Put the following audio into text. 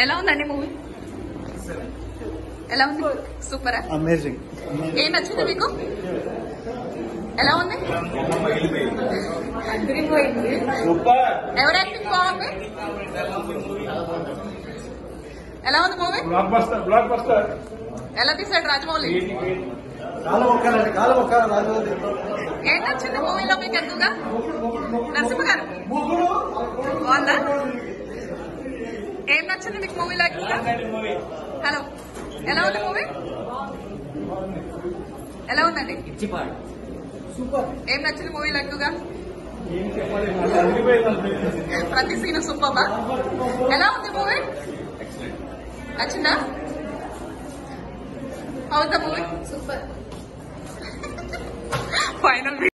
ఎలా ఉందండి మూవీ ఎలా ఉంది సూపరా అమేజింగ్ ఏం నచ్చింది మీకు ఎలా ఉంది ఎవరు యాక్టింగ్ బాగుంది ఎలా ఉంది movie blockbuster blockbuster ఎలా తీసాడు రాజమౌళి కాలం ఒక్కాలండి కాలం ఒక్కాలి రాజమౌళి ఏం నచ్చింది మూవీలో మీకు ఎక్కువగా నరసింహ గారు బాగుందా ఏం నచ్చింది మీకు మూవీలో ఎక్కువగా హలో ఎలా ఉంది మూవీ ఎలా ఉందండి ఏం నచ్చింది మూవీలో ఎక్కువగా ప్రతి సీన్ సూపర్ ఎలా ఉంది మూవీ నచ్చిందా అవుతా మూవీ సూపర్ ఫైనల్